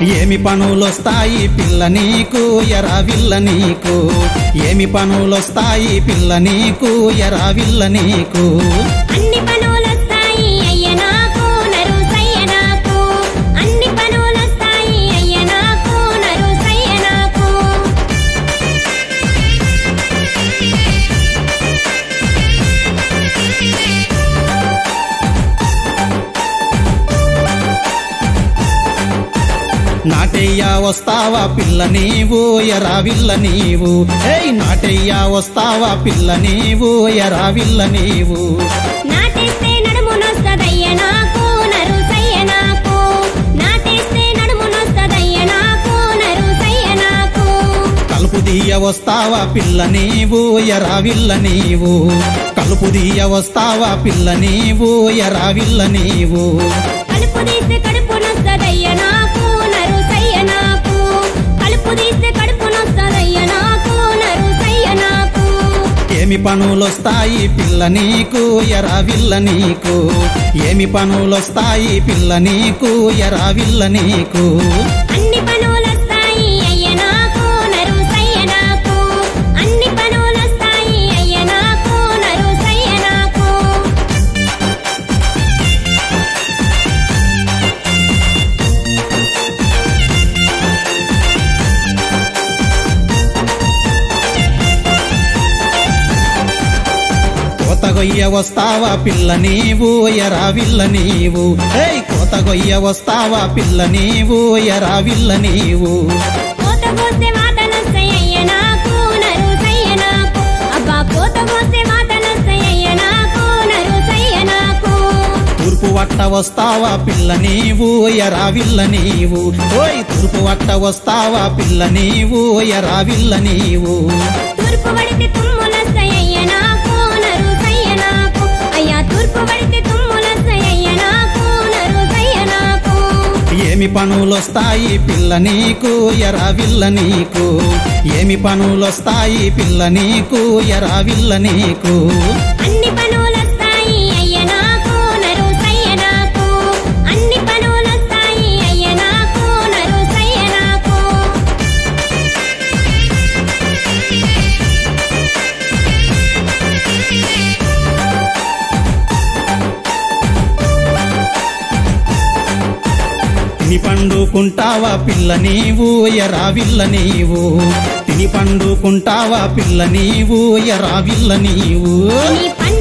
ఏమి పనులొస్తాయి పిల్ల నీకు ఎరావిల్ల నీకు ఏమి పనులొస్తాయి పిల్ల నీకు ఎరావిల్ల నీకు అన్ని పనులొస్తాయి అయ్య నాకు నరు సయ్య నాకు అన్ని పనులొస్తాయి అయ్య నాకు నరు సయ్య నాకు నాటయ్యా వస్తావా పిల్ల నీవు ఎరావిల్ల నీవు ఏయ్ నాటయ్యా వస్తావా పిల్ల నీవు ఎరావిల్ల నీవు నాటేస్తే నడుమునొస్తదయ్య నాకు నరు సయ్య నాకు నాటేస్తే నడుమునొస్తదయ్య నాకు నరు సయ్య నాకు కలుపు దీయ వస్తావా పిల్ల నీవు ఎరావిల్ల నీవు కలుపు దీయ వస్తావా పిల్ల నీవు ఎరావిల్ల నీవు కలుపు తీస్తే కడుపునొస్తదయ్య నాకు నరు సయ్య నాకు కలుపు తీస్తే కడుపునొస్తదయ్య నాకు నరు సయ్య నాకు ఏమి పనులొస్తాయి పిల్ల నీకు ఎరావిల్ల నీకు ఏమి పనులొస్తాయి పిల్ల నీకు ఎరావిల్ల నీకు అన్ని పనులొస్తాయి అయ్య నాకు నరు సయ్య నాకు అన్ని పనులొస్తాయి అయ్య నాకు నరు సయ్య నాకు కోతగొయ్య వస్తావా పిల్ల నీవు ఎరావిల్ల నీవు ఏయ్ కోతగొయ్య వస్తావా పిల్ల నీవు ఎరావిల్ల నీవు కోత కోస్తే మాటలొస్తాయయ్య నాకు నరు సయ్య నాకు అబ్బా కోత కోస్తే మాటలొస్తాయయ్య నాకు నరు సయ్య నాకు తూర్పు వట్ట వస్తావా పిల్ల నీవు ఎరావిల్ల నీవు ఓయ్ తూర్పు వట్ట వస్తావా పిల్ల నీవు ఎరావిల్ల నీవు తూర్పు పడితే తుమ్ములొస్తాయయ్య నాకు నరు సయ్య నాకు అయ్యా తూర్పు పడితే తుమ్ములొస్తాయయ్య నాకు నరు సయ్య నాకు ఏమి పనులొస్తాయి పిల్ల నీకు ఎరావిల్ల నీకు ఏమి పనులొస్తాయి పిల్ల నీకు ఎరావిల్ల నీకు అన్ని పనులొస్తాయి అయ్య నాకు నరు సయ్య నాకు అన్ని పనులొస్తాయి అయ్య నాకు నరు సయ్య నాకు తిని పండుకుంటావా పిల్ల నీవు ఎరావిల్ల నీవు తిని పండుకుంటావా పిల్ల నీవు ఎరావిల్ల నీవు నీ